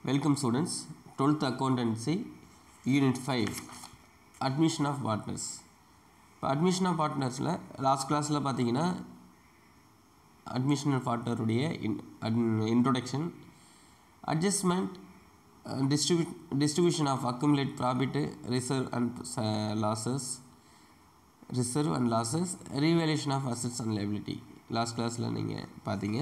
Welcome students twelfth accountancy unit five admission of partners இப்போ admission of பார்ட்னர்ஸில் last கிளாஸில் பார்த்தீங்கன்னா அட்மிஷன் ஆஃப் பார்ட்னருடைய இன் இன்ட்ரொடக்ஷன் அட்ஜஸ்ட்மெண்ட் டிஸ்ட்ரிபியூ distribution of accumulate profit reserve and losses reserve and losses revaluation of assets and liability last கிளாஸில் நீங்கள் பார்த்தீங்க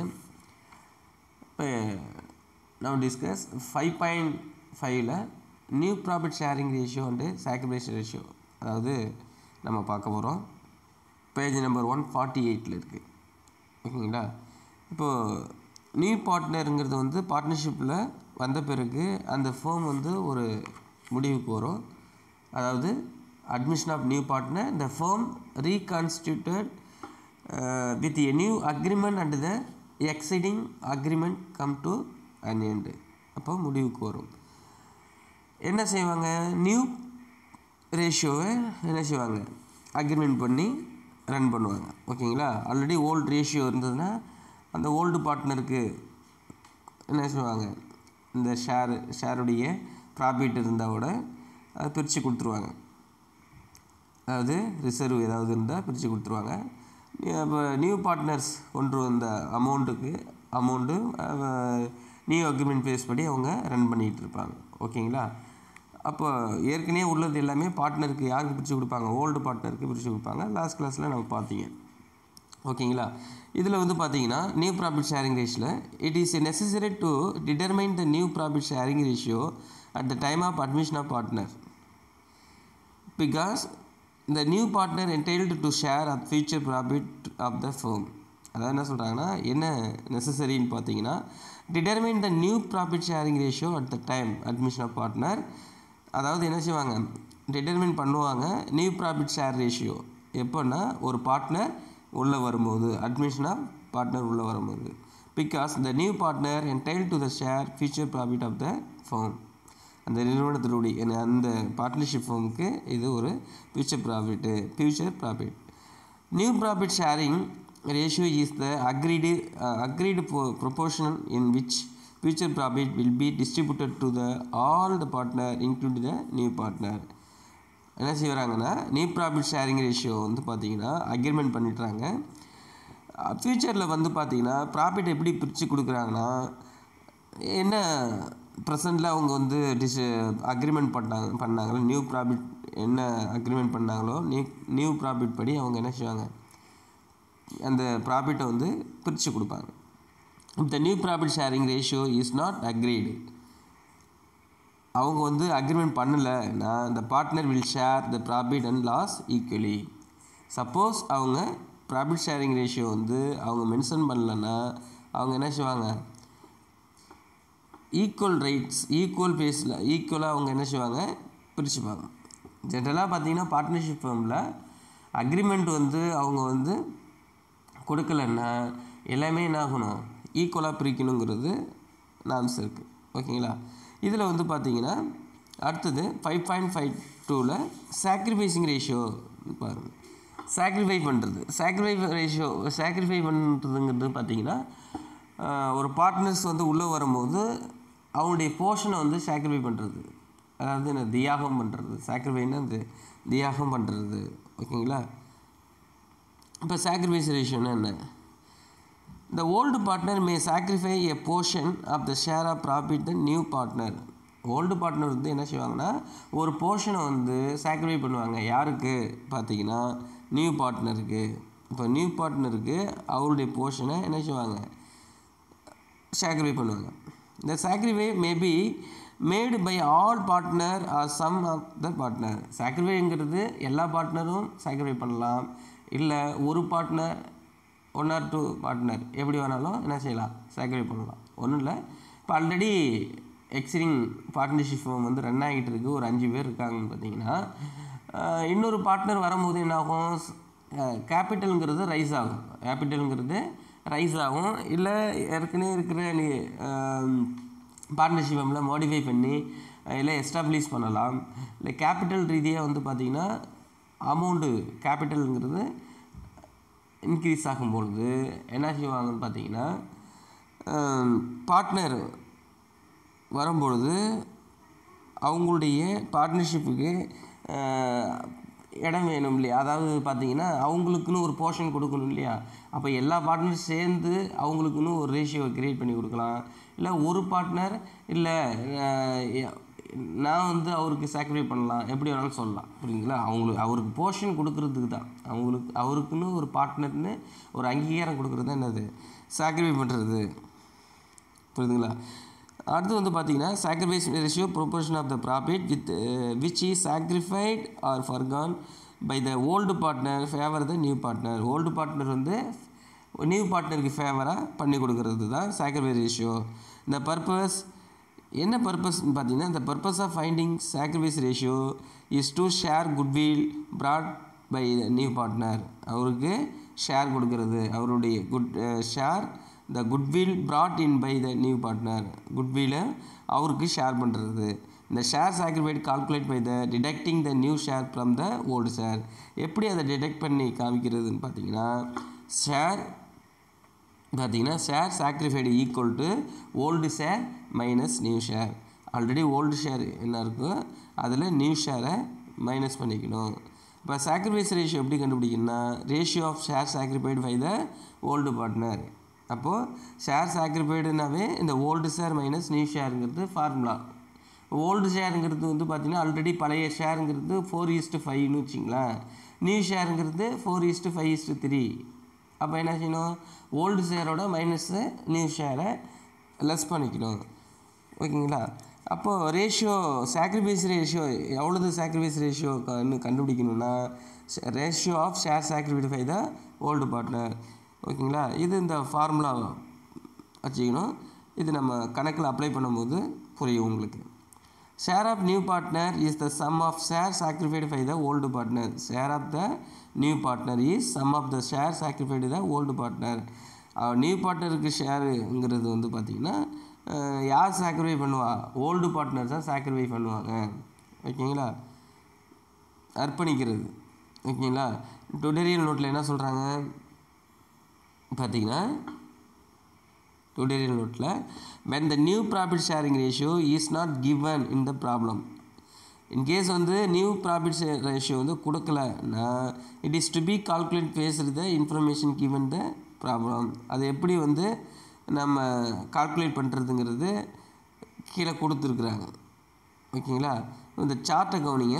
இப்போ நம்ம டிஸ்கஸ் ஃபைவ் பாயிண்ட் ஃபைவ்ல new profit sharing ratio and sacrifice ratio அதாவது நம்ம பார்க்க போகிறோம் பேஜ் நம்பர் ஒன் ஃபார்ட்டி எயிட்டில் இருக்குது ஓகேங்களா இப்போது நியூ பார்ட்னருங்கிறது வந்து பார்ட்னர்ஷிப்பில் வந்த பிறகு அந்த ஃபேம் வந்து ஒரு முடிவுக்கு வரும் அதாவது admission of new partner the firm reconstituted with a new agreement and the existing agreement come to an end அப்போ முடிவுக்கு வரும் என்ன செய்வாங்க நியூ ரேஷியோவை என்ன செய்வாங்க அக்ரிமெண்ட் பண்ணி ரன் பண்ணுவாங்க ஓகேங்களா ஆல்ரெடி ஓல்டு ரேஷியோ இருந்ததுன்னா அந்த ஓல்டு பார்ட்னருக்கு என்ன செய்வாங்க இந்த ஷேர் ஷேருடைய ப்ராஃபிட் இருந்தால் கூட அதை பிரித்து கொடுத்துருவாங்க அதாவது ரிசர்வ் ஏதாவது இருந்தால் பிரித்து கொடுத்துருவாங்க இப்போ நியூ பார்ட்னர்ஸ் கொண்டு வந்த அமௌண்ட்டுக்கு அமௌண்ட்டு நியூ அக்ரிமெண்ட் பேஸ் படி அவங்க ரன் பண்ணிகிட்டு இருப்பாங்க ஓகேங்களா அப்போ ஏற்கனவே உள்ளது எல்லாமே பார்ட்னருக்கு யாருக்கு பிரித்து கொடுப்பாங்க ஓல்டு பார்ட்னருக்கு பிரித்து கொடுப்பாங்க லாஸ்ட் கிளாஸில் நம்ம பார்த்தீங்க ஓகேங்களா இதில் வந்து பார்த்தீங்கன்னா நியூ ப்ராஃபிட் ஷேரிங் ரேஷியோவில் it is necessary to determine the new profit sharing ratio at the time of admission of partner because the new partner entitled to share at future profit of the firm அதாவது என்ன சொல்கிறாங்கன்னா என்ன நெசசரின்னு பார்த்தீங்கன்னா determine the new profit sharing ratio at the time admission of partner அதாவது என்ன செய்வாங்க determine பண்ணுவாங்க நியூ ப்ராஃபிட் ஷேர் ரேஷியோ எப்போன்னா ஒரு பார்ட்னர் உள்ளே வரும்போது அட்மிஷன் ஆஃப் பார்ட்னர் உள்ளே வரும்போது because the new partner entail to the share future profit of the firm அந்த நிறுவனத்தினுடைய அந்த பார்ட்னர்ஷிப் ஃபேமுக்கு இது ஒரு future profit future profit new profit sharing ratio is the agreed agreed proportional in which future profit will be distributed to the all the partner including the new partner என்ன செய்கிறாங்கன்னா new profit sharing ratio வந்து பார்த்தீங்கன்னா agreement பண்ணிட்டுறாங்க ஃப்யூச்சரில் வந்து பார்த்தீங்கன்னா profit எப்படி பிரித்து கொடுக்குறாங்கன்னா என்ன ப்ரெசண்டில் அவங்க வந்து டிஸ் அக்ரிமெண்ட் பண்ணாங்க பண்ணாங்களோ நியூ ப்ராஃபிட் என்ன அக்ரிமெண்ட் பண்ணாங்களோ நியூ நியூ ப்ராஃபிட் படி அவங்க என்ன செய்வாங்க அந்த ப்ராஃபிட்டை வந்து பிரித்து கொடுப்பாங்க the new profit sharing ratio is not agreed அவங்க வந்து அக்ரிமெண்ட் பண்ணலைன்னா the partner will share the profit and loss equally suppose அவங்க ப்ராஃபிட் ஷேரிங் ரேஷியோ வந்து அவங்க மென்ஷன் பண்ணலன்னா அவங்க என்ன செய்வாங்க ஈக்குவல் ரைட்ஸ் ஈக்குவல் பேஸில் ஈக்குவலாக அவங்க என்ன செய்வாங்க பிரிச்சுப்பாங்க ஜென்ரலாக பார்த்தீங்கன்னா பார்ட்னர்ஷிப் ஃபேமில் அக்ரிமெண்ட் வந்து அவங்க வந்து கொடுக்கலன்னா எல்லாமே என்ன ஆகணும் ஈக்குவலாக பிரிக்கணுங்கிறது நாம்ஸ் இருக்குது ஓகேங்களா இதில் வந்து பார்த்தீங்கன்னா அடுத்தது ஃபைவ் பாயிண்ட் ஃபைவ் டூவில் சாக்ரிஃபைஸிங் ரேஷியோ பாருங்கள் சாக்ரிஃபை பண்ணுறது சாக்ரிஃபை ரேஷியோ சாக்ரிஃபை பண்ணுறதுங்கிறது பார்த்தீங்கன்னா ஒரு பார்ட்னர்ஸ் வந்து உள்ளே வரும்போது அவங்களுடைய போர்ஷனை வந்து சாக்ரிஃபை பண்ணுறது அதாவது என்ன தியாகம் பண்ணுறது சாக்ரிஃபைன்னா அது தியாகம் பண்ணுறது ஓகேங்களா இப்போ சாக்ரிஃபைஸ் ரேஷியோன்னா என்ன the old partner may sacrifice a portion of the share of profit the new partner old partner வந்து என்ன செய்வாங்கன்னா ஒரு போர்ஷனை வந்து சாக்ரிஃபை பண்ணுவாங்க யாருக்கு பார்த்தீங்கன்னா நியூ பார்ட்னருக்கு இப்போ நியூ பார்ட்னருக்கு அவருடைய போர்ஷனை என்ன செய்வாங்க சாக்ரிஃபை பண்ணுவாங்க இந்த sacrifice maybe made by all partner or some of the partner சாக்ரிஃபைங்கிறது எல்லா பார்ட்னரும் சாக்ரிஃபை பண்ணலாம் இல்லை ஒரு partner one or two partner எப்படி வேணாலும் என்ன செய்யலாம் சாக்ரிஃபை பண்ணலாம் ஒன்றும் இல்லை இப்போ ஆல்ரெடி எக்ஸிடிங் பார்ட்னர்ஷிப் வந்து ரன் ஆகிட்டு இருக்குது ஒரு அஞ்சு பேர் இருக்காங்கன்னு பார்த்தீங்கன்னா இன்னொரு பார்ட்னர் வரும்போது என்ன ஆகும் கேபிட்டலுங்கிறது ரைஸ் ஆகும் கேபிட்டலுங்கிறது ரைஸ் ஆகும் இல்லை ஏற்கனவே இருக்கிற நீ பார்ட்னர்ஷிப்பில் மாடிஃபை பண்ணி இல்லை எஸ்டாப்ளிஷ் பண்ணலாம் இல்லை கேபிட்டல் ரீதியாக வந்து பார்த்திங்கன்னா அமௌண்ட்டு கேபிட்டலுங்கிறது இன்க்ரீஸ் ஆகும்பொழுது என்ன செய்வாங்கன்னு பார்த்தீங்கன்னா பார்ட்னர் வரும்பொழுது அவங்களுடைய பார்ட்னர்ஷிப்புக்கு இடம் வேணும் இல்லையா அதாவது பார்த்தீங்கன்னா அவங்களுக்குன்னு ஒரு போர்ஷன் கொடுக்கணும் இல்லையா அப்போ எல்லா பார்ட்னரும் சேர்ந்து அவங்களுக்குன்னு ஒரு ரேஷியோவை க்ரியேட் பண்ணி கொடுக்கலாம் இல்லை ஒரு பார்ட்னர் இல்லை நான் வந்து அவருக்கு சாக்ரிஃபை பண்ணலாம் எப்படி வேணாலும் சொல்லலாம் புரியுதுங்களா அவங்களுக்கு அவருக்கு போர்ஷன் கொடுக்கறதுக்கு தான் அவங்களுக்கு அவருக்குன்னு ஒரு பார்ட்னர்னு ஒரு அங்கீகாரம் கொடுக்குறது தான் என்னது சாக்ரிஃபை பண்ணுறது புரியுதுங்களா அடுத்து வந்து பார்த்தீங்கன்னா sacrifice ratio proportion of the profit with which is sacrificed or forgone by the old partner favour the new partner old partner வந்து நியூ பார்ட்னருக்கு ஃபேவராக பண்ணி கொடுக்கறது தான் சாக்ரிஃபைஸ் ரேஷியோ இந்த பர்பஸ் என்ன பர்பஸ்ன்னு பார்த்தீங்கன்னா இந்த purpose of finding sacrifice ratio is to share goodwill brought by new partner அவருக்கு ஷேர் கொடுக்கறது அவருடைய good share the goodwill brought in by the new partner குட்வில்லை அவருக்கு ஷேர் பண்ணுறது இந்த share sacrificed calculate by the detecting the new share from the old share எப்படி அதை detect பண்ணி காமிக்கிறதுன்னு பார்த்தீங்கன்னா ஷேர் பார்த்தீங்கன்னா share sacrificed equal to old share minus new share already old share என்ன இருக்கோ அதில் நியூ ஷேரை மைனஸ் பண்ணிக்கணும் இப்போ சாக்ரிஃபைஸ் ரேஷியோ எப்படி கண்டுபிடிக்கணும்னா ratio of share sacrificed by the old partner அப்போது ஷேர் சாக்ரிஃபைடுனாவே இந்த ஓல்டு ஷேர் மைனஸ் நியூ ஷேருங்கிறது ஃபார்முலா ஓல்டு ஷேருங்கிறது வந்து பார்த்திங்கன்னா ஆல்ரெடி பழைய ஷேருங்கிறது ஃபோர் ஈஸ்ட்டு ஃபைவ்னு வச்சிங்களேன் நியூ ஷேருங்கிறது four is to five is to three அப்போ என்ன செய்யணும் ஓல்டு ஷேரோட மைனஸு நியூ ஷேரை லெஸ் பண்ணிக்கணும் ஓகேங்களா அப்போது ரேஷியோ சாக்ரிஃபைஸ் ரேஷியோ எவ்வளோது சாக்ரிஃபைஸ் ரேஷியோ கண்டுபிடிக்கணும்னா ratio of share sacrificed by the old partner ஓகேங்களா இது இந்த ஃபார்முலா வச்சுக்கணும் இது நம்ம கணக்கில் அப்ளை பண்ணும்போது புரியும் உங்களுக்கு share of new partner is the sum of share sacrificed by the old partner share of the new partner is sum of the share sacrificed the old partner new பார்ட்னருக்கு ஷேருங்கிறது வந்து பார்த்திங்கன்னா யார் சாக்ரிஃபை பண்ணுவா ஓல்டு பார்ட்னர் தான் சாக்ரிஃபை பண்ணுவாங்க ஓகேங்களா அர்ப்பணிக்கிறது ஓகேங்களா டுடோரியல் நோட்டில் என்ன சொல்கிறாங்க பார்த்தீங்கன்னா டுடோரியல் நோட்டில் when the new profit sharing ratio is not given in the problem in case வந்து நியூ ப்ராஃபிட் ரேஷியோ வந்து கொடுக்கலன்னா it is to be calculate பேசுகிற the information given the problem அது எப்படி வந்து நம்ம கால்குலேட் பண்ணுறதுங்கிறது கீழே கொடுத்துருக்குறாங்க ஓகேங்களா இந்த சார்ட்டை கவனிங்க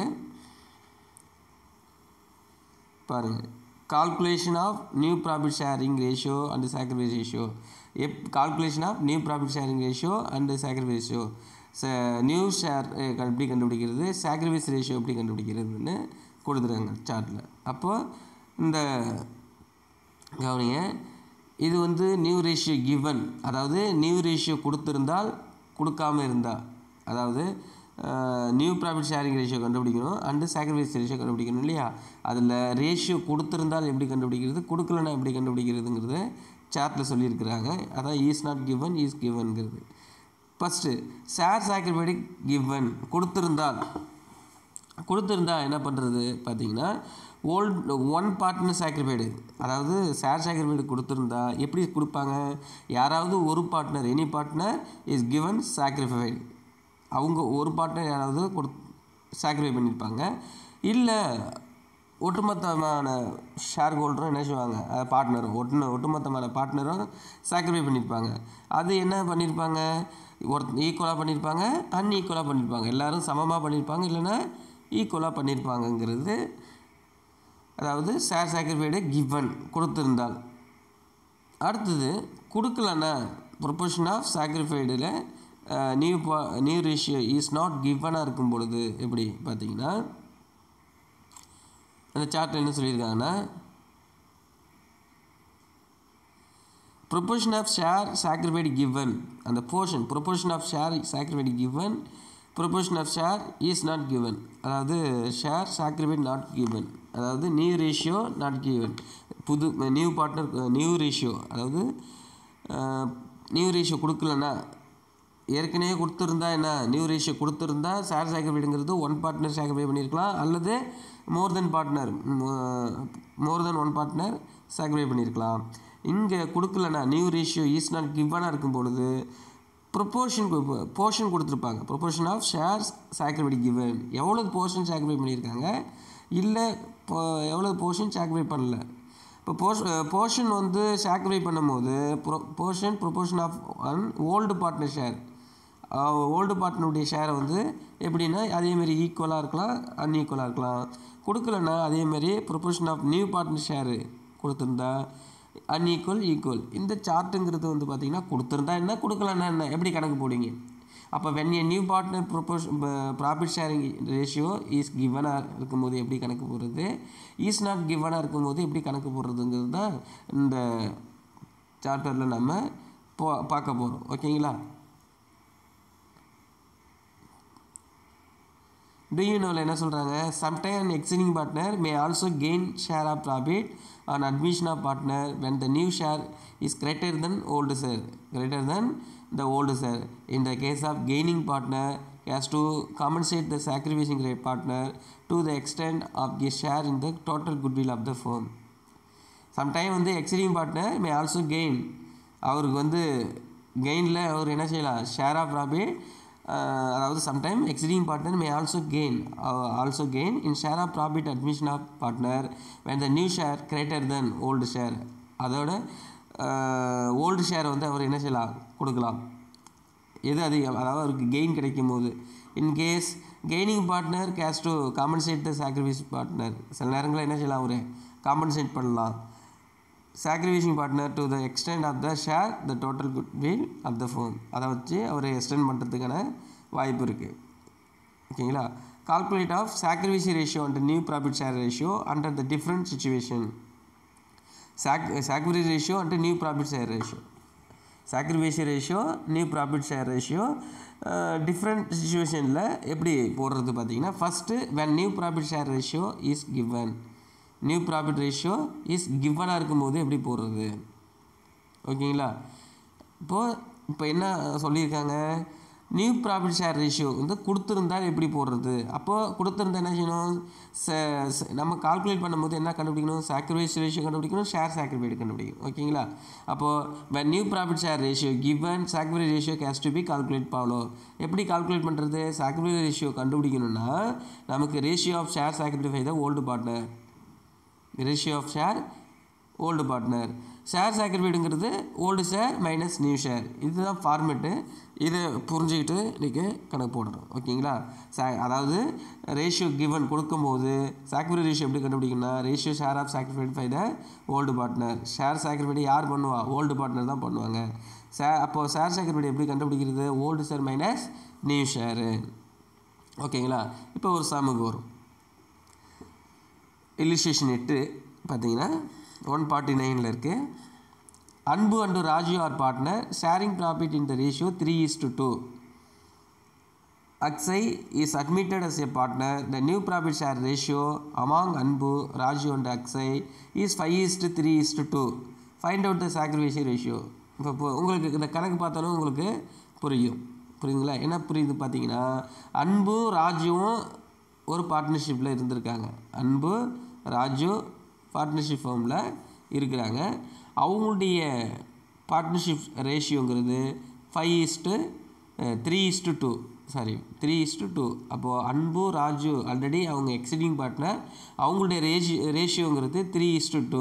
பாருங்கள் calculation of new profit sharing ratio and sacrifice ratio எப் calculation of new profit sharing ratio and sacrifice ratio ச நியூ ஷேர் எப்படி கண்டுபிடிக்கிறது சாக்ரிஃபைஸ் ரேஷியோ எப்படி கண்டுபிடிக்கிறதுன்னு கொடுத்துருக்காங்க சார்ட்டில் அப்போது இந்த கவனிங்க இது வந்து நியூ ரேஷியோ கிவன் அதாவது நியூ ரேஷியோ கொடுத்துருந்தால் கொடுக்காம இருந்தால் அதாவது நியூ ப்ராஃபிட் ஷேரிங் ரேஷியோ கண்டுபிடிக்கணும் அண்டு சாக்ரிஃபைஸ் ரேஷியோ கண்டுபிடிக்கணும் இல்லையா அதில் ரேஷியோ கொடுத்துருந்தால் எப்படி கண்டுபிடிக்கிறது கொடுக்கலன்னா எப்படி கண்டுபிடிக்கிறதுங்கிறத சார்ட்டில் சொல்லியிருக்கிறாங்க அதான் ஈஸ் நாட் கிவன் ஈஸ் கிவன்கிறது ஃபஸ்ட்டு ஷேர் சாக்ரிஃபைடு கிவன் கொடுத்துருந்தால் கொடுத்துருந்தா என்ன பண்ணுறது பார்த்தீங்கன்னா ஓல்டு ஒன் பார்ட்னர் சாக்ரிஃபைடு அதாவது ஷேர் சாக்ரிஃபைடு கொடுத்துருந்தா எப்படி கொடுப்பாங்க யாராவது ஒரு partner any partner is given sacrificed அவங்க ஒரு பார்ட்னர் யாராவது கொடு சாக்ரிஃபை பண்ணியிருப்பாங்க இல்லை ஒட்டுமொத்தமான ஷேர் ஹோல்டரும் என்ன செய்வாங்க பார்ட்னரும் ஒட்டு ஒட்டுமொத்தமான பார்ட்னரும் சாக்ரிஃபை பண்ணியிருப்பாங்க அது என்ன பண்ணியிருப்பாங்க ஒரு ஈக்குவலாக பண்ணியிருப்பாங்க அன்ஈக்குவலாக பண்ணியிருப்பாங்க எல்லோரும் சமமாக பண்ணியிருப்பாங்க இல்லைன்னா ஈக்குவலாக பண்ணியிருப்பாங்கங்கிறது அதாவது ஷேர் சாக்ரிஃபைடு கிவன் கொடுத்துருந்தால் அடுத்தது கொடுக்கலன்னா ப்ரொபோஷன் ஆஃப் சாக்ரிஃபைடில் நியூ பா நியூ ரேஷியோ இஸ் நாட் கிவனாக இருக்கும் பொழுது எப்படி பார்த்தீங்கன்னா அந்த சார்ட்டில் என்ன சொல்லியிருக்காங்கன்னா proportion of share sacrificed given அந்த portion proportion of share sacrificed given proportion of share is not given அதாவது ஷேர் சாக்ரிஃபைட் நாட் கிவன் அதாவது நியூ ரேஷியோ நாட் கிவன் புது நியூ பார்ட்னர் நியூ ரேஷியோ அதாவது நியூ ரேஷியோ கொடுக்கலன்னா ஏற்கனவே கொடுத்துருந்தா என்ன new ratio கொடுத்துருந்தா ஷேர் சாக்ரிஃபைடுங்கிறது ஒன் பார்ட்னர் சாக்ரிஃபை பண்ணியிருக்கலாம் அல்லது more than partner more than one partner sacrifice பண்ணியிருக்கலாம் இங்கே கொடுக்கலன்னா நியூ ரேஷியோ ஈஸ் நாட் கிவனாக இருக்கும் பொழுது ப்ரொப்போர்ஷன் போர்ஷன் கொடுத்துருப்பாங்க proportion of shares sacrificed given எவ்வளோ போர்ஷன் சாக்ரிஃபை பண்ணியிருக்காங்க இல்லை இப்போ எவ்வளோ போர்ஷன் சாக்ரிஃபை பண்ணல இப்போ போர்ஷ் போர்ஷன் வந்து சாக்ரிஃபை பண்ணும்போது ப்ரொ portion proportion of one old partner share old பார்ட்னருடைய ஷேரை வந்து எப்படின்னா அதேமாரி ஈக்குவலாக இருக்கலாம் அன்ஈக்குவலாக இருக்கலாம் கொடுக்கலன்னா அதேமாரி proportion of new partner share கொடுத்துருந்தா அன்ஈக்குவல் ஈக்குவல் இந்த சார்ட்டுங்கிறது வந்து பார்த்திங்கன்னா கொடுத்துருந்தா என்ன கொடுக்கலன்னா என்ன எப்படி கணக்கு போடுவீங்க அப்போ when a new partner propose profit sharing ratio is கிவனாக இருக்கும்போது எப்படி கணக்கு போடுறது இஸ் நாட் கிவனாக இருக்கும்போது எப்படி கணக்கு போடுறதுங்கிறது தான் இந்த சாப்டரில் நம்ம போ பார்க்க போகிறோம் ஓகேங்களா டியூனோவில் என்ன சொல்கிறாங்க sometime existing partner may also gain share of profit on admission of partner when the new share is greater than old share greater than the old share in the case of gaining partner has to compensate the sacrificing rate partner to the extent of the share in the total goodwill of the firm. Sometime வந்து existing partner may also gain அவருக்கு வந்து கெயினில் அவர் என்ன செய்யலாம் share of profit அதாவது sometime existing partner may also gain also gain in share of profit admission of partner when the new share greater than old share அதோட old share வந்து அவர் என்ன செய்யலாம் கொடுக்கலாம் எது அதிகம் அதாவது அவருக்கு கெயின் கிடைக்கும் போது in case gaining partner has to compensate the sacrifice partner சில நேரங்களில் என்ன செய்யலாம் ஒரு காம்பன்சேட் பண்ணலாம் sacrificing partner to the extent of the share the total goodwill of the firm அதை வச்சு அவர் எக்ஸ்டெண்ட் பண்ணுறதுக்கான வாய்ப்பு இருக்குது ஓகேங்களா calculate of sacrifice ratio and new profit share ratio under the different situation சாக் sacrifice ratio and new profit share ratio sacrifice ratio new profit share ratio different சுச்சுவேஷனில் எப்படி போடுறது பார்த்தீங்கன்னா first when new profit share ratio is given new profit ratio is கிவனாக இருக்கும்போது எப்படி போடுறது ஓகேங்களா இப்போது இப்போ என்ன சொல்லியிருக்காங்க நியூ ப்ராஃபிட் ஷேர் ரேஷியோ வந்து கொடுத்துருந்தா எப்படி போடுறது அப்போது கொடுத்துருந்தா என்ன செய்யணும் ச நம்ம கால்குலேட் பண்ணும்போது என்ன கண்டுபிடிக்கணும் சாக்ரிஃபைஸ் ரேஷியோ கண்டுபிடிக்கணும் ஷேர் சாக்ரிஃபைட் கண்டுபிடிக்கணும் ஓகேங்களா அப்போது when new profit share ratio given sacrifice ratio has to be calculate பண்ணணும் எப்படி கால்குலேட் பண்ணுறது சாக்ரிஃபைஸ் ரேஷியோ கண்டுபிடிக்கணும்னா நமக்கு ratio of share sacrifice the old partner ratio of share old partner share சாக்ரிஃபைடுங்கிறது old share minus new share இதுதான் format இதை புரிஞ்சுக்கிட்டு நீங்கள் கணக்கு போடணும் ஓகேங்களா சா அதாவது ரேஷியோ கிவன் கொடுக்கும்போது சாக்ரிஃபை ரேஷியோ எப்படி கண்டுபிடிக்கணும்னா ratio share of sacrificed by the old partner share sacrificed யார் பண்ணுவா ஓல்டு பார்ட்னர் தான் பண்ணுவாங்க சே அப்போது ஷேர் சாக்ரிஃபைடு எப்படி கண்டுபிடிக்கிறது old share minus new share ஓகேங்களா இப்போ ஒரு சமுக்கு வரும் இல்லுஸ்ட்ரேஷன் எட்டு பார்த்தீங்கன்னா ஒன் ஃபார்ட்டி நைனில் இருக்குது Anbu and Raju are partner sharing profit in the ratio three is to two Akshay is admitted as a partner the new profit share ratio among Anbu Raju and Akshay is five is to three is to two find out the sacrifice ratio இப்போ இப்போ உங்களுக்கு இந்த கணக்கு பார்த்தாலும் உங்களுக்கு புரியும் புரியுதுங்களா என்ன புரியுது பார்த்தீங்கன்னா அன்பு ராஜுவும் ஒரு பார்ட்னர்ஷிப்பில் இருந்திருக்காங்க அன்பு ராஜு பார்ட்னர்ஷிப் ஃபார்மில் இருக்கிறாங்க அவங்களுடைய பார்ட்னர்ஷிப் ரேஷியோங்கிறது five is to three is to two sorry three is to two அப்போது அன்பு ராஜு ஆல்ரெடி அவங்க எக்ஸிடிங் பார்ட்னர் அவங்களுடைய ரேஷி ரேஷியோங்கிறது த்ரீ இஸ்ட்டு டூ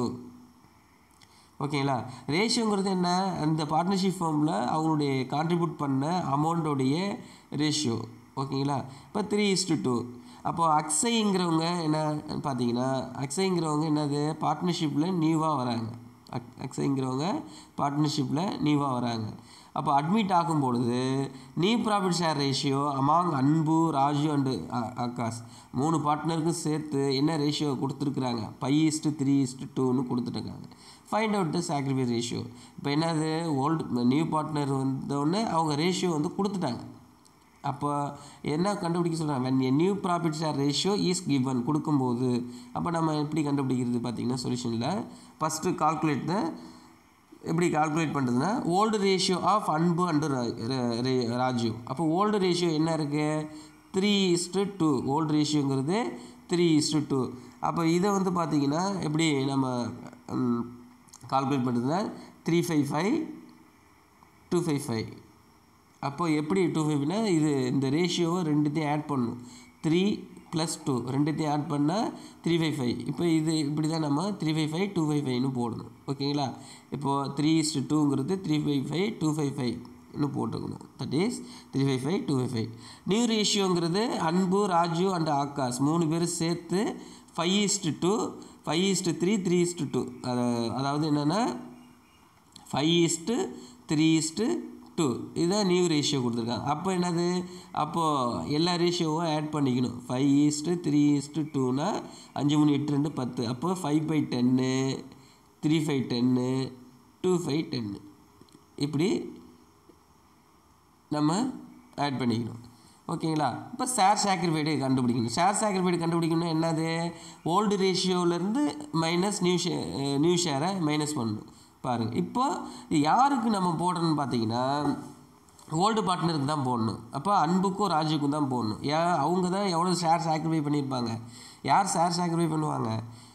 ஓகேங்களா ரேஷியோங்கிறது என்ன அந்த பார்ட்னர்ஷிப் ஃபார்மில் அவங்களுடைய கான்ட்ரிபியூட் பண்ண அமௌண்ட்டோடைய ரேஷியோ ஓகேங்களா இப்போ த்ரீ இஸ்ட்டு டூ அப்போது அக்ஸைங்கிறவங்க என்ன பார்த்தீங்கன்னா அக்ஸைங்கிறவங்க என்னது பார்ட்னர்ஷிப்பில் நியூவாக வராங்க அக் அக்ஸைங்கிறவங்க பார்ட்னர்ஷிப்பில் நியூவாக வராங்க அப்போ அட்மிட் ஆகும் பொழுது new profit share ratio among Anbu Raju and அக்காஸ் மூணு பார்ட்னருக்கும் சேர்த்து என்ன ரேஷியோ கொடுத்துருக்குறாங்க ஃபைவ் இஸ்ட்டு த்ரீ இஸ்ட்டு டூன்னு கொடுத்துட்ருக்காங்க find out the sacrifice ratio இப்போ என்னது ஓல்டு நியூ பார்ட்னர் வந்தோடனே அவங்க ரேஷியோ வந்து கொடுத்துட்டாங்க அப்போ என்ன கண்டுபிடிக்க சொல்கிறாங்க when a new profit share ratio is given கொடுக்கும்போது அப்போ நம்ம எப்படி கண்டுபிடிக்கிறது பார்த்தீங்கன்னா சொல்யூஷனில் ஃபஸ்ட்டு கால்குலேட் த எப்படி கால்குலேட் பண்ணுறதுன்னா old ratio of Anbu and Raju அப்போ ஓல்டு ரேஷியோ என்ன இருக்குது த்ரீ இஸ்டு டூ ஓல்டு ரேஷியோங்கிறது த்ரீ இஸ்டு டூ அப்போ இதை வந்து பார்த்தீங்கன்னா எப்படி நம்ம கால்குலேட் பண்ணுறதுனா three five five two five five அப்போ எப்படி டூ ஃபைவ்னா இது இந்த ரேஷியோவை ரெண்டுத்தையும் ஆட் பண்ணணும் த்ரீ ப்ளஸ் டூ ரெண்டுத்தையும் ஆட் பண்ணால் த்ரீ ஃபைவ் ஃபைவ் இப்போ இது இப்படி தான் நம்ம three five five two five ஃபைவ்னு போடணும் ஓகேங்களா இப்போது த்ரீ இஸ்ட்டு டூங்கிறது three five five two five ஃபைவ்னு போட்டுக்கணும் that is three five five two five five new ரேஷியோங்கிறது அன்பு ராஜு அண்ட் ஆகாஷ் மூணு பேரும் சேர்த்து five is to two five is to three three is to two அதாவது என்னென்னா five is to three is to two இதுதான் நியூ ரேஷியோ கொடுத்துருக்காங்க அப்போ என்னது அப்போது எல்லா ரேஷியோவும் ஆட் பண்ணிக்கணும் ஃபைவ் ஈஸ்ட்டு த்ரீ ஈஸ்ட்டு டூனா அஞ்சு மூணு எட்டு ரெண்டு பத்து அப்போ ஃபைவ் பை டென்னு த்ரீ ஃபைவ் டென்னு டூ ஃபைவ் டென்னு இப்படி நம்ம ஆட் பண்ணிக்கணும் ஓகேங்களா இப்போ ஷேர் சாக்ரிஃபைடு கண்டுபிடிக்கணும் ஷேர் சாக்ரிஃபைடு கண்டுபிடிக்கணும் என்னது ஓல்டு ரேஷியோவிலேருந்து மைனஸ் நியூ ஷே நியூ ஷேரை மைனஸ் பண்ணணும் பாருங்கள் இப்போ யாருக்கு நம்ம போடுறோன்னு பார்த்தீங்கன்னா ஓல்டு பார்ட்னருக்கு தான் போடணும் அப்போ அன்புக்கும் ராஜுக்கும் தான் போடணும் ஏன் அவங்க தான் எவ்வளோ ஷேர் சாக்ரிஃபை பண்ணியிருப்பாங்க யார் ஷேர் சாக்ரிஃபை பண்ணுவாங்க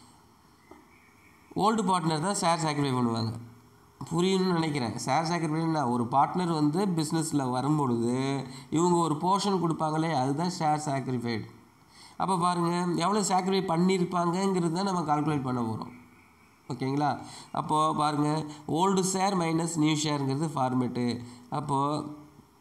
ஓல்டு பார்ட்னர் தான் ஷேர் சாக்ரிஃபை பண்ணுவாங்க புரியும்னு நினைக்கிறேன் ஷேர் சாக்ரிஃபைனா ஒரு பார்ட்னர் வந்து பிஸ்னஸில் வரும்பொழுது இவங்க ஒரு போர்ஷன் கொடுப்பாங்களே அதுதான் ஷேர் சாக்ரிஃபைடு அப்போ பாருங்கள் எவ்வளோ சாக்ரிஃபை பண்ணியிருப்பாங்கங்கிறது தான் நம்ம கால்குலேட் பண்ண போகிறோம் ஓகேங்களா அப்போது பாருங்கள் ஓல்டு ஷேர் மைனஸ் நியூ ஷேருங்கிறது ஃபார்மேட்டு அப்போது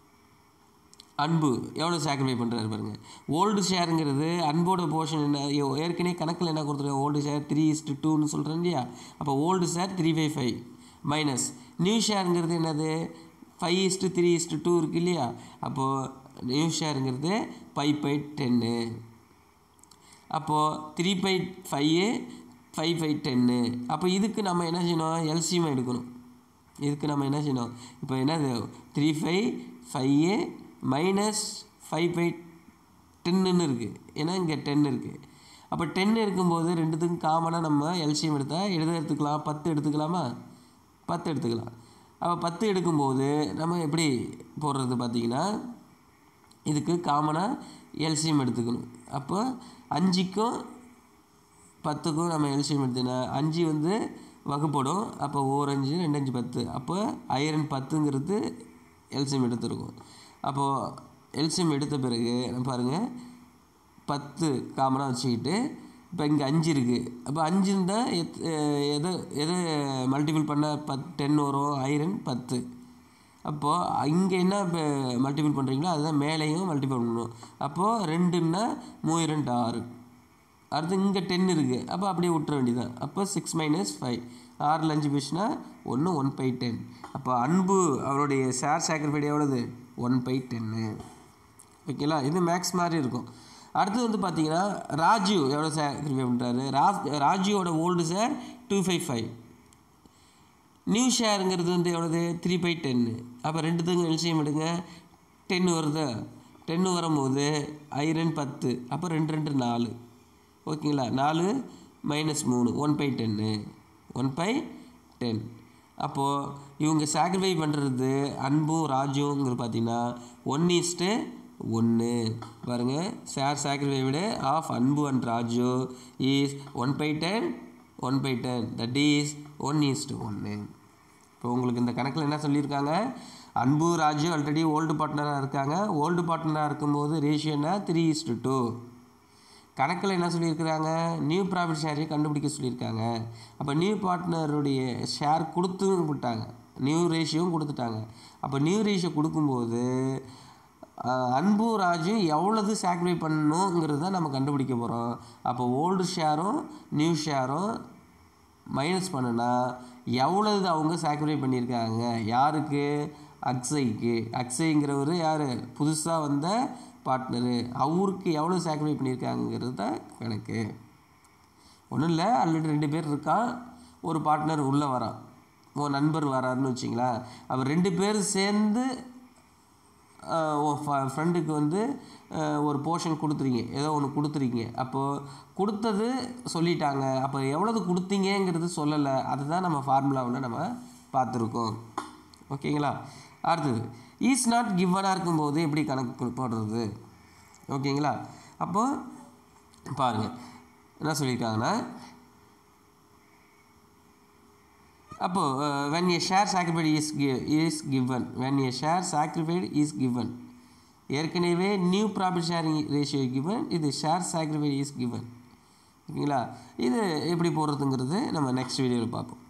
அன்பு எவ்வளோ சாக்ரிஃபை பண்ணுறாரு பாருங்க ஓல்டு ஷேருங்கிறது அன்போட போர்ஷன் என்ன ஏ- ஏற்கனவே கணக்கில் என்ன கொடுத்துருக்காங்க ஓல்டு ஷேர் த்ரீ இஸ்ட்டு டூன்னு சொல்கிறேன் இல்லையா அப்போ old share three five five minus new ஷேருங்கிறது என்னது five is to three is to two இருக்கு இல்லையா அப்போது நியூ ஷேருங்கிறது ஃபைவ் பை டென்னு அப்போது three by five five five டென்னு அப்போ இதுக்கு நம்ம என்ன செய்யணும் எல்சிஎம் எடுக்கணும் இதுக்கு நம்ம என்ன செய்யணும் இப்போ என்னது three five five minus five five டென்னுன்னு இருக்குது ஏன்னா இங்கே டென் இருக்குது அப்போ டென் இருக்கும்போது ரெண்டுத்துக்கும் காமனாக நம்ம எல்சிஎம் எடுத்தால் எழுத எடுத்துக்கலாம் பத்து எடுத்துக்கலாமா பத்து எடுத்துக்கலாம் அப்போ பத்து எடுக்கும்போது நம்ம எப்படி போடுறது பார்த்தீங்கன்னா இதுக்கு காமனாக எல்சிஎம் எடுத்துக்கணும் அப்போ அஞ்சுக்கும் பத்துக்கும் நம்ம எல்சிஎம் எடுத்தோன்னா அஞ்சு வந்து வகுப்படும் அப்போ ஓர் அஞ்சு ரெண்டு அஞ்சு பத்து அப்போ ஐரன் பத்துங்கிறது எல்சிஎம் எடுத்துருக்கும் அப்போது எல்சிஎம் எடுத்த பிறகு நம்ம பாருங்கள் பத்து காமனாக வச்சுக்கிட்டு இப்போ இங்கே அஞ்சு இருக்குது அப்போ அஞ்சு இருந்தால் எத் எதை எதை மல்டிபிள் பண்ணால் பத் டென் வரும் ஐரன் பத்து அப்போது இங்கே என்ன இப்போ மல்டிபிள் பண்ணுறீங்களோ அதுதான் மேலேயும் மல்டிபிள் பண்ணணும் அப்போது ரெண்டுன்னா மூணு ரெண்டு ஆறு அடுத்து இங்கே டென் இருக்குது அப்போ அப்படியே விட்டுற வேண்டியதான் அப்போ சிக்ஸ் மைனஸ் ஃபைவ் ஆறில் அஞ்சு போச்சுன்னா ஒன்று ஒன் பை டென் அப்போ அன்பு அவருடைய ஷேர் சாக்ரிஃபைடு எவ்வளவு ஒன் பை டென்னு ஓகேங்களா இது மேக்ஸ் மாதிரி இருக்கும் அடுத்து வந்து பார்த்தீங்கன்னா ராஜு எவ்வளோ சாக்ரிஃபை பண்ணுறாரு ராஜ் ராஜுவோட old share two five five new ஷேருங்கிறது வந்து எவ்வளோது த்ரீ பை டென்னு அப்போ ரெண்டுத்துக்கும் எல்சியம் எடுங்க டென்னு வருது டென்னு வரும்போது ஐரன் பத்து அப்போ ரெண்டு ரெண்டு நாலு ஓகேங்களா நாலு மைனஸ் மூணு ஒன் பை டென்னு ஒன் பை டென் அப்போது இவங்க சாக்ரிஃபை பண்ணுறது அன்பும் ராஜுங்கிறது பார்த்தீங்கன்னா ஒன் ஈஸ்ட்டு ஒன்று பாருங்கள் ஷேர் சாக்ரிஃபை விட of Anbu and Raju is one by ten one by ten that is one is to ஒன்று இப்போ உங்களுக்கு இந்த கணக்கில் என்ன சொல்லியிருக்காங்க அன்பு ராஜு ஆல்ரெடி ஓல்டு பார்ட்னராக இருக்காங்க ஓல்டு பார்ட்னராக இருக்கும்போது ரேஷியோனா த்ரீ இஸ்டு டூ கணக்கில் என்ன சொல்லியிருக்கிறாங்க நியூ ப்ராஃபிட் ஷேரையை கண்டுபிடிக்க சொல்லியிருக்காங்க அப்போ நியூ பார்ட்னருடைய ஷேர் கொடுத்து விட்டாங்க நியூ ரேஷியோவும் கொடுத்துட்டாங்க அப்போ நியூ ரேஷியோ கொடுக்கும்போது ஆஹ், அன்பு ராஜு எவ்வளவு சாக்ரிஃபை பண்ணணுங்கிறது தான் நம்ம கண்டுபிடிக்க போகிறோம் அப்போ ஓல்டு ஷேரும் நியூ ஷேரும் மைனஸ் பண்ணுனா எவ்வளவு அவங்க சாக்ரிஃபை பண்ணியிருக்காங்க யாருக்கு அக்ஸைக்கு அக்ஸைங்கிறவர் யார் புதுசாக வந்த பார்ட்னரு அவருக்கு எவ்வளோ சாக்ரிஃபை பண்ணியிருக்காங்கிறது தான் கணக்கு ஒன்றும் இல்லை ஆல்ரெடி ரெண்டு பேர் இருக்கான் ஒரு பார்ட்னர் உள்ளே வரான் உன் நண்பர் வராருன்னு வச்சிங்களேன் அவர் ரெண்டு பேர் சேர்ந்து ஃப்ரெண்டுக்கு வந்து ஆஹ், ஒரு போர்ஷன் கொடுத்துறீங்க ஏதோ ஒன்று கொடுத்துறீங்க அப்போது கொடுத்தது சொல்லிட்டாங்க அப்போ எவ்வளவு கொடுத்தீங்கங்கிறது சொல்லலை அதுதான் நம்ம ஃபார்முலாவில் நம்ம பார்த்துருக்கோம் ஓகேங்களா அடுத்தது ஈஸ் நாட் கிவனாக இருக்கும்போது எப்படி கணக்கு போடுறது ஓகேங்களா அப்போது பாருங்கள் என்ன சொல்லியிருக்காங்கன்னா அப்போது when a share sacrificed is is given when a share sacrificed is given ஏற்கனவே new profit sharing ratio given இது ஷேர் சாக்ரிஃபைடு இஸ் கிவன் ஓகேங்களா இது எப்படி போடுறதுங்கிறது நம்ம நெக்ஸ்ட் வீடியோவில் பார்ப்போம்